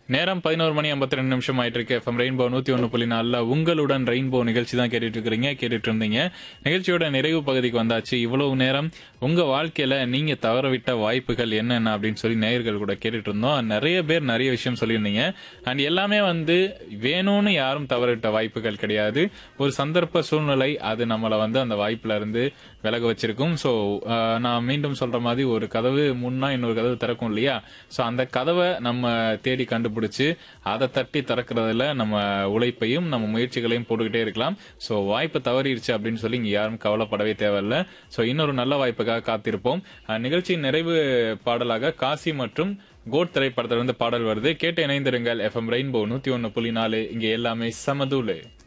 நேரம் பதினோரு மணி ஐம்பத்தி ரெண்டு நிமிஷம் ஆயிட்டு இருக்கு எஃப்எம் ரெயின்போ நூத்தி ஒன்று புள்ளி நாலில் உங்களுடன் ரெயின்போ நிகழ்ச்சி தான் கேட்டுட்டு இருக்கிறீங்க கேட்டுட்டு இருந்தீங்க நிகழ்ச்சியோட நிறைவு பகுதிக்கு வந்தாச்சு இவ்வளவு நேரம் உங்க வாழ்க்கையில நீங்க தவறவிட்ட வாய்ப்புகள் என்னென்ன அப்படின்னு சொல்லி நேயர்கள் கூட கேட்டுட்டு இருந்தோம் நிறைய பேர் நிறைய விஷயம் சொல்லியிருந்தீங்க அண்ட் எல்லாமே வந்து வேணும்னு யாரும் தவறவிட்ட வாய்ப்புகள் கிடையாது ஒரு சந்தர்ப்ப சூழ்நிலை அது நம்மளை வந்து அந்த வாய்ப்புல இருந்து விலக வச்சிருக்கும் ஸோ நான் மீண்டும் சொல்ற மாதிரி ஒரு கதவு முன்னா இன்னொரு கதவு திறக்கும் இல்லையா ஸோ அந்த கதவை நம்ம தேடி கண்டுபிடிச்சு அதை தட்டி திறக்கிறதுல நம்ம உழைப்பையும் நம்ம முயற்சிகளையும் போட்டுக்கிட்டே இருக்கலாம் ஸோ வாய்ப்பு தவறிடுச்சு அப்படின்னு சொல்லி இங்க யாரும் கவலைப்படவே தேவையில்ல ஸோ இன்னொரு நல்ல வாய்ப்புக்காக காத்திருப்போம் அஹ், நிகழ்ச்சியின் நிறைவு பாடலாக காசி மற்றும் கோட் திரைப்படத்திலிருந்து பாடல் வருது கேட்டு இணைந்திருங்கள் எஃப்எம் ரெயின்போ நூத்தி ஒன்னு புள்ளி நாலு இங்க எல்லாமே சமதூலு